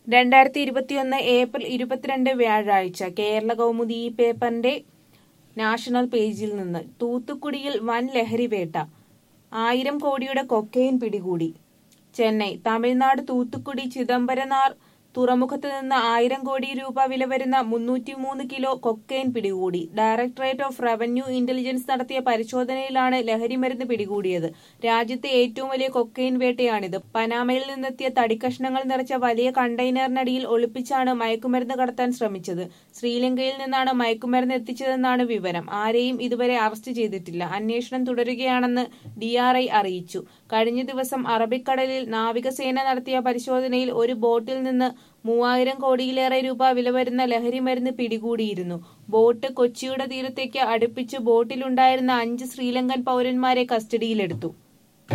രണ്ടായിരത്തി ഇരുപത്തിയൊന്ന് ഏപ്രിൽ ഇരുപത്തിരണ്ട് വ്യാഴാഴ്ച കേരള കൗമുദി ഈ പേപ്പറിന്റെ നാഷണൽ പേജിൽ നിന്ന് തൂത്തുക്കുടിയിൽ വൻ ലഹരിവേട്ട ആയിരം കോടിയുടെ കൊക്കൈൻ പിടികൂടി ചെന്നൈ തമിഴ്നാട് തൂത്തുക്കുടി ചിദംബരനാർ തുറമുഖത്ത് നിന്ന് ആയിരം കോടി രൂപ വില വരുന്ന മുന്നൂറ്റിമൂന്ന് കിലോ കൊക്കൈൻ പിടികൂടി ഡയറക്ടറേറ്റ് ഓഫ് റവന്യൂ ഇന്റലിജൻസ് നടത്തിയ പരിശോധനയിലാണ് ലഹരിമരുന്ന് പിടികൂടിയത് രാജ്യത്തെ ഏറ്റവും വലിയ കൊക്കൈൻ വേട്ടയാണിത് പനാമയിൽ നിന്നെത്തിയ തടിക്കഷ്ണങ്ങൾ നിറച്ച വലിയ കണ്ടെയ്നറിനടിയിൽ ഒളിപ്പിച്ചാണ് മയക്കുമരുന്ന് കടത്താൻ ശ്രമിച്ചത് ശ്രീലങ്കയിൽ നിന്നാണ് മയക്കുമരുന്ന് എത്തിച്ചതെന്നാണ് വിവരം ആരെയും ഇതുവരെ അറസ്റ്റ് ചെയ്തിട്ടില്ല അന്വേഷണം തുടരുകയാണെന്ന് ഡിആർഐ അറിയിച്ചു കഴിഞ്ഞ ദിവസം അറബിക്കടലിൽ നാവികസേന നടത്തിയ പരിശോധനയിൽ ഒരു ബോട്ടിൽ നിന്ന് മൂവായിരം കോടിയിലേറെ രൂപ വില വരുന്ന ലഹരിമരുന്ന് പിടികൂടിയിരുന്നു ബോട്ട് കൊച്ചിയുടെ തീരത്തേക്ക് അടുപ്പിച്ച് ബോട്ടിലുണ്ടായിരുന്ന അഞ്ച് ശ്രീലങ്കൻ പൗരന്മാരെ കസ്റ്റഡിയിലെടുത്തു